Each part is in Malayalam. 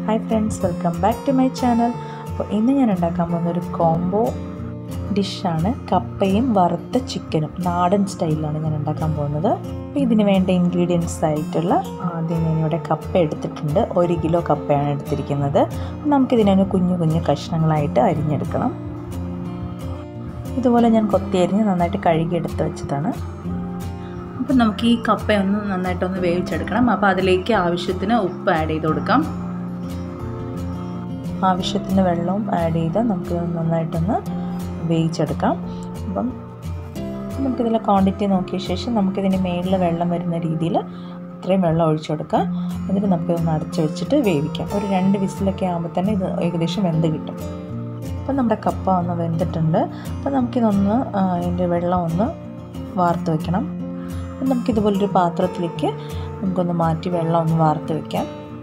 hi friends welcome back to my channel അപ്പോൾ ഇന്ന് ഞാൻ ഉണ്ടാക്കാൻ പോകുന്ന ഒരു കോംബോ ഡിഷാണ് കപ്പയും വറുത്ത ചിക്കനും നാടൻ സ്റ്റൈലിലാണ് ഞാൻ ഉണ്ടാക്കാൻ പോകുന്നത് അപ്പോൾ ഇതിന് വേണ്ട ഇൻഗ്രീഡിയൻസ് ആയിട്ടുള്ള ആദ്യം ഞാനിവിടെ കപ്പ എടുത്തിട്ടുണ്ട് ഒരു കിലോ കപ്പയാണ് എടുത്തിരിക്കുന്നത് നമുക്കിതിനൊരു കുഞ്ഞു കുഞ്ഞു കഷ്ണങ്ങളായിട്ട് അരിഞ്ഞെടുക്കണം ഇതുപോലെ ഞാൻ കൊത്തി അരിഞ്ഞ് നന്നായിട്ട് കഴുകി എടുത്ത് വെച്ചതാണ് അപ്പം നമുക്ക് ഈ കപ്പ ഒന്ന് നന്നായിട്ടൊന്ന് വേവിച്ചെടുക്കണം അപ്പോൾ അതിലേക്ക് ആവശ്യത്തിന് ഉപ്പ് ആഡ് ചെയ്ത് കൊടുക്കാം ആവശ്യത്തിന് വെള്ളവും ആഡ് ചെയ്ത് നമുക്ക് നന്നായിട്ടൊന്ന് വേവിച്ചെടുക്കാം അപ്പം നമുക്കിതിലെ ക്വാണ്ടിറ്റി നോക്കിയ ശേഷം നമുക്കിതിന് മേളിൽ വെള്ളം വരുന്ന രീതിയിൽ ഇത്രയും വെള്ളം ഒഴിച്ചു കൊടുക്കുക എന്നിട്ട് നമുക്കിതൊന്ന് അടച്ച് വെച്ചിട്ട് വേവിക്കാം ഒരു രണ്ട് വിസിലൊക്കെ ആകുമ്പോൾ തന്നെ ഇത് ഏകദേശം വെന്ത് കിട്ടും അപ്പം നമ്മുടെ കപ്പ ഒന്ന് വെന്തിട്ടുണ്ട് അപ്പം നമുക്കിതൊന്ന് അതിൻ്റെ വെള്ളം ഒന്ന് വാർത്ത് വെക്കണം അപ്പം നമുക്കിതുപോലൊരു പാത്രത്തിലേക്ക് നമുക്കൊന്ന് മാറ്റി വെള്ളം ഒന്ന് വാർത്ത് വെക്കാം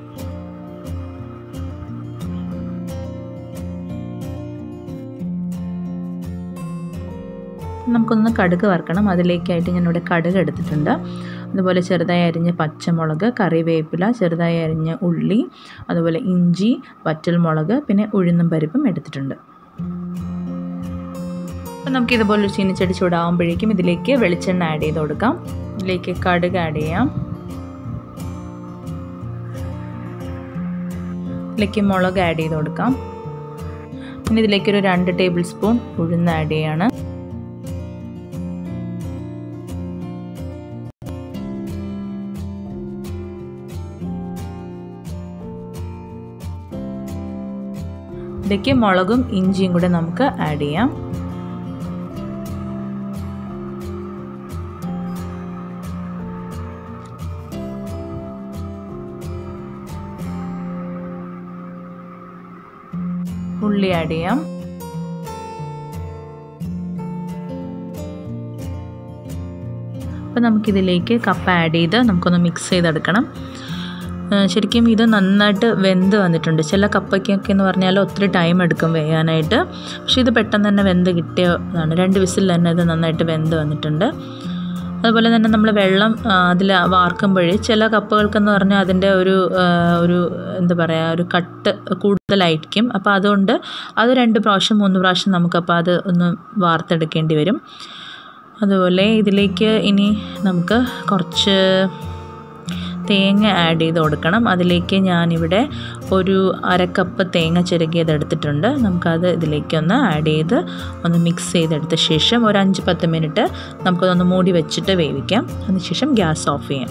നമുക്കൊന്ന് കടുക് വറുക്കണം അതിലേക്കായിട്ട് ഞാനിവിടെ കടുക് എടുത്തിട്ടുണ്ട് അതുപോലെ ചെറുതായി അരിഞ്ഞ പച്ചമുളക് കറിവേപ്പില ചെറുതായി അരിഞ്ഞ ഉള്ളി അതുപോലെ ഇഞ്ചി വറ്റൽമുളക് പിന്നെ ഉഴുന്നും പരിപ്പും എടുത്തിട്ടുണ്ട് അപ്പം നമുക്ക് ഇതുപോലെ ചീനിച്ചടി ചൂടാകുമ്പോഴേക്കും ഇതിലേക്ക് വെളിച്ചെണ്ണ ആഡ് ചെയ്ത് കൊടുക്കാം ഇതിലേക്ക് കടുക് ആഡ് ചെയ്യാം ഇതിലേക്ക് മുളക് ആഡ് ചെയ്ത് കൊടുക്കാം പിന്നെ ഇതിലേക്ക് ഒരു രണ്ട് ടേബിൾ സ്പൂൺ ഉഴുന്ന് ആഡ് ചെയ്യാണ് ഇതിലേക്ക് മുളകും ഇഞ്ചിയും കൂടെ നമുക്ക് ആഡ് ചെയ്യാം ഉള്ളി ആഡ് ചെയ്യാം അപ്പോൾ നമുക്കിതിലേക്ക് കപ്പ ആഡ് ചെയ്ത് നമുക്കൊന്ന് മിക്സ് ചെയ്തെടുക്കണം ശരിക്കും ഇത് നന്നായിട്ട് വെന്ത് വന്നിട്ടുണ്ട് ചില കപ്പയ്ക്കൊക്കെ എന്ന് പറഞ്ഞാൽ ഒത്തിരി ടൈം എടുക്കും വേകാനായിട്ട് പക്ഷേ ഇത് പെട്ടെന്ന് തന്നെ വെന്ത് കിട്ടിയതാണ് രണ്ട് വിസിൽ തന്നെ ഇത് നന്നായിട്ട് വെന്ത് വന്നിട്ടുണ്ട് അതുപോലെ തന്നെ നമ്മൾ വെള്ളം അതിൽ വാർക്കുമ്പോൾ ചില കപ്പകൾക്കെന്ന് പറഞ്ഞാൽ അതിൻ്റെ ഒരു ഒരു എന്താ പറയുക ഒരു കട്ട് കൂടുതലായിരിക്കും അപ്പോൾ അതുകൊണ്ട് അത് രണ്ട് പ്രാവശ്യം മൂന്ന് പ്രാവശ്യം നമുക്കപ്പോൾ അത് ഒന്ന് വാർത്തെടുക്കേണ്ടി വരും അതുപോലെ ഇതിലേക്ക് ഇനി നമുക്ക് കുറച്ച് തേങ്ങ ആഡ് ചെയ്ത് കൊടുക്കണം അതിലേക്ക് ഞാനിവിടെ ഒരു അരക്കപ്പ് തേങ്ങ ചിരകിയത് എടുത്തിട്ടുണ്ട് നമുക്കത് ഇതിലേക്കൊന്ന് ആഡ് ചെയ്ത് ഒന്ന് മിക്സ് ചെയ്തെടുത്ത ശേഷം ഒരു അഞ്ച് പത്ത് മിനിറ്റ് നമുക്കതൊന്ന് മൂടി വെച്ചിട്ട് വേവിക്കാം അതിനുശേഷം ഗ്യാസ് ഓഫ് ചെയ്യാം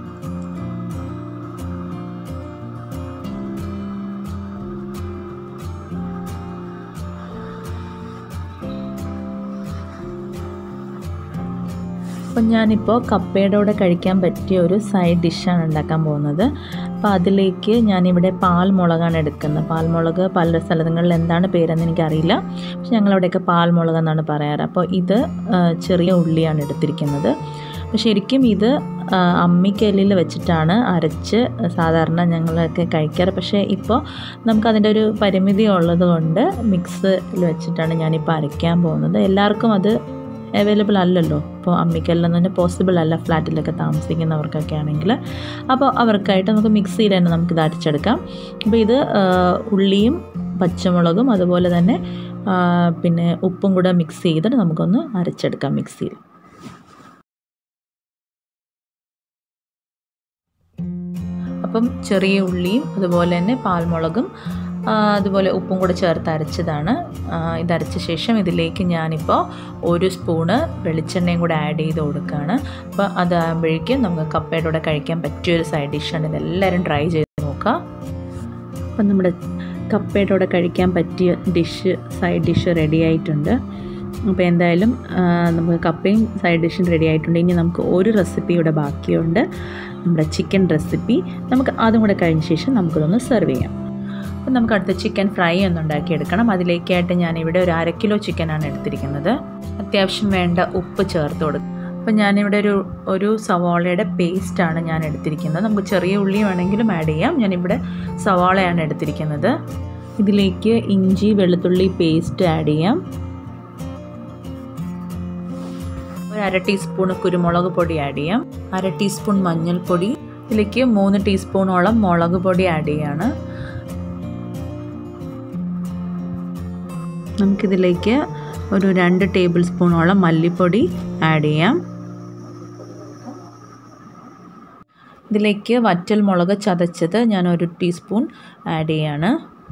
അപ്പം ഞാനിപ്പോൾ കപ്പയുടെ കൂടെ കഴിക്കാൻ പറ്റിയ ഒരു സൈഡ് ഡിഷാണ് ഉണ്ടാക്കാൻ പോകുന്നത് അപ്പോൾ അതിലേക്ക് ഞാനിവിടെ പാൽമുളകാണ് എടുക്കുന്നത് പാൽമുളക് പല സ്ഥലങ്ങളിൽ എന്താണ് പേരെന്ന് എനിക്കറിയില്ല പക്ഷെ ഞങ്ങളവിടെയൊക്കെ പാൽമുളക് എന്നാണ് പറയാറ് അപ്പോൾ ഇത് ചെറിയ ഉള്ളിയാണ് എടുത്തിരിക്കുന്നത് അപ്പോൾ ശരിക്കും ഇത് അമ്മിക്കല്ലിൽ വെച്ചിട്ടാണ് അരച്ച് സാധാരണ ഞങ്ങളൊക്കെ കഴിക്കാറ് പക്ഷേ ഇപ്പോൾ നമുക്കതിൻ്റെ ഒരു പരിമിതി ഉള്ളത് കൊണ്ട് മിക്സിൽ വെച്ചിട്ടാണ് ഞാനിപ്പോൾ അരയ്ക്കാൻ പോകുന്നത് എല്ലാവർക്കും അത് അവൈലബിൾ അല്ലല്ലോ ഇപ്പോൾ അമ്മിക്കല്ലെന്ന് തന്നെ പോസിബിൾ അല്ല ഫ്ലാറ്റിലൊക്കെ താമസിക്കുന്നവർക്കൊക്കെ ആണെങ്കിൽ അപ്പോൾ അവർക്കായിട്ട് നമുക്ക് മിക്സിയിൽ തന്നെ നമുക്കിത് അരച്ചെടുക്കാം അപ്പോൾ ഇത് ഉള്ളിയും പച്ചമുളകും അതുപോലെ തന്നെ പിന്നെ ഉപ്പും കൂടെ മിക്സ് ചെയ്തിട്ട് നമുക്കൊന്ന് അരച്ചെടുക്കാം മിക്സിയിൽ അപ്പം ചെറിയ ഉള്ളിയും അതുപോലെ തന്നെ പാൽമുളകും അതുപോലെ ഉപ്പും കൂടെ ചേർത്ത് അരച്ചതാണ് ഇതരച്ച ശേഷം ഇതിലേക്ക് ഞാനിപ്പോൾ ഒരു സ്പൂണ് വെളിച്ചെണ്ണയും കൂടെ ആഡ് ചെയ്ത് കൊടുക്കുകയാണ് അപ്പോൾ അതാകുമ്പോഴേക്കും നമുക്ക് കപ്പയുടെ കൂടെ കഴിക്കാൻ പറ്റിയൊരു സൈഡ് ഡിഷാണ് ഇതെല്ലാവരും ട്രൈ ചെയ്ത് നോക്കുക അപ്പം നമ്മുടെ കപ്പയുടെ കൂടെ കഴിക്കാൻ പറ്റിയ ഡിഷ് സൈഡ് ഡിഷ് റെഡി ആയിട്ടുണ്ട് അപ്പോൾ എന്തായാലും നമുക്ക് കപ്പയും സൈഡ് ഡിഷും റെഡി ആയിട്ടുണ്ട് ഇനി നമുക്ക് ഒരു റെസിപ്പി ഇവിടെ ബാക്കിയുണ്ട് നമ്മുടെ ചിക്കൻ റെസിപ്പി നമുക്ക് അതും കൂടെ കഴിഞ്ഞ ശേഷം നമുക്കിതൊന്ന് സെർവ് ചെയ്യാം അപ്പം നമുക്ക് അടുത്ത ചിക്കൻ ഫ്രൈ ഒന്ന് ഉണ്ടാക്കിയെടുക്കണം അതിലേക്കായിട്ട് ഞാനിവിടെ ഒരു അര കിലോ ചിക്കനാണ് എടുത്തിരിക്കുന്നത് അത്യാവശ്യം വേണ്ട ഉപ്പ് ചേർത്ത് കൊടുക്കും അപ്പം ഞാനിവിടെ ഒരു ഒരു സവാളയുടെ പേസ്റ്റാണ് ഞാൻ എടുത്തിരിക്കുന്നത് നമുക്ക് ചെറിയ ഉള്ളി വേണമെങ്കിലും ആഡ് ചെയ്യാം ഞാനിവിടെ സവാളയാണ് എടുത്തിരിക്കുന്നത് ഇതിലേക്ക് ഇഞ്ചി വെളുത്തുള്ളി പേസ്റ്റ് ആഡ് ചെയ്യാം ഒരു അര ടീസ്പൂൺ കുരുമുളക് പൊടി ആഡ് ചെയ്യാം അര ടീസ്പൂൺ മഞ്ഞൾപ്പൊടി ഇതിലേക്ക് മൂന്ന് ടീസ്പൂണോളം മുളക് പൊടി ആഡ് ചെയ്യാണ് നമുക്കിതിലേക്ക് ഒരു രണ്ട് ടേബിൾ സ്പൂണോളം മല്ലിപ്പൊടി ആഡ് ചെയ്യാം ഇതിലേക്ക് വറ്റൽ മുളക് ചതച്ചത് ഞാൻ ഒരു ടീസ്പൂൺ ആഡ് ചെയ്യാണ്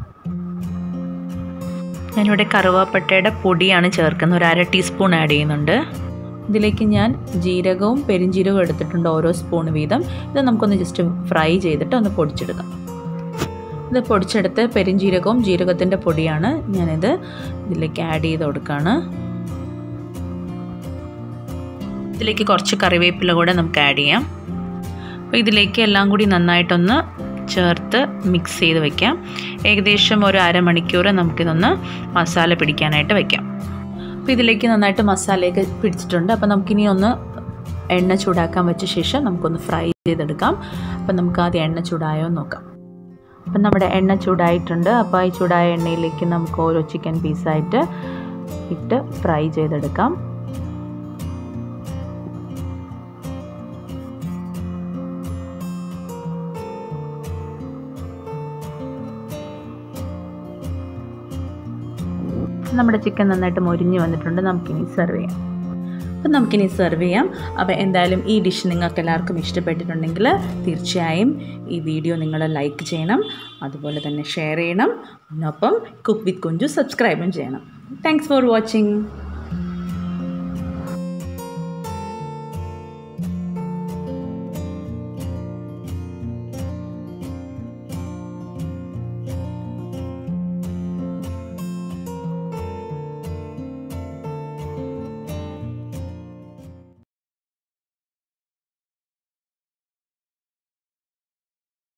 ഞാനിവിടെ കറുവാപ്പട്ടയുടെ പൊടിയാണ് ചേർക്കുന്നത് ഒരു അര ടീസ്പൂൺ ആഡ് ചെയ്യുന്നുണ്ട് ഇതിലേക്ക് ഞാൻ ജീരകവും പെരിഞ്ജീരകവും എടുത്തിട്ടുണ്ട് ഓരോ സ്പൂൺ വീതം ഇത് നമുക്കൊന്ന് ജസ്റ്റ് ഫ്രൈ ചെയ്തിട്ട് ഒന്ന് പൊടിച്ചെടുക്കാം ഇത് പൊടിച്ചെടുത്ത് പെരിഞ്ജീരകവും ജീരകത്തിൻ്റെ പൊടിയാണ് ഞാനിത് ഇതിലേക്ക് ആഡ് ചെയ്ത് കൊടുക്കുകയാണ് ഇതിലേക്ക് കുറച്ച് കറിവേപ്പില കൂടെ നമുക്ക് ആഡ് ചെയ്യാം അപ്പോൾ ഇതിലേക്ക് എല്ലാം കൂടി നന്നായിട്ടൊന്ന് ചേർത്ത് മിക്സ് ചെയ്ത് വെക്കാം ഏകദേശം ഒരു അരമണിക്കൂർ നമുക്കിതൊന്ന് മസാല പിടിക്കാനായിട്ട് വെക്കാം അപ്പോൾ ഇതിലേക്ക് നന്നായിട്ട് മസാലയൊക്കെ പിടിച്ചിട്ടുണ്ട് അപ്പോൾ നമുക്കിനി ഒന്ന് എണ്ണ ചൂടാക്കാൻ വെച്ച ശേഷം നമുക്കൊന്ന് ഫ്രൈ ചെയ്തെടുക്കാം അപ്പോൾ നമുക്ക് ആദ്യം എണ്ണ ചൂടായോ നോക്കാം അപ്പം നമ്മുടെ എണ്ണ ചൂടായിട്ടുണ്ട് അപ്പോൾ ഈ ചൂടായ എണ്ണയിലേക്ക് നമുക്ക് ഓരോ ചിക്കൻ പീസായിട്ട് ഇട്ട് ഫ്രൈ ചെയ്തെടുക്കാം നമ്മുടെ ചിക്കൻ നന്നായിട്ട് മൊരിഞ്ഞ് വന്നിട്ടുണ്ട് നമുക്കിനി സെർവ് ചെയ്യാം അപ്പം നമുക്കിനി സെർവ് ചെയ്യാം അപ്പോൾ എന്തായാലും ഈ ഡിഷ് നിങ്ങൾക്ക് എല്ലാവർക്കും ഇഷ്ടപ്പെട്ടിട്ടുണ്ടെങ്കിൽ തീർച്ചയായും ഈ വീഡിയോ നിങ്ങൾ ലൈക്ക് ചെയ്യണം അതുപോലെ തന്നെ ഷെയർ ചെയ്യണം ഒപ്പം കുക്ക് വിത്ത് കുഞ്ചു സബ്സ്ക്രൈബും ചെയ്യണം താങ്ക്സ് ഫോർ വാച്ചിങ്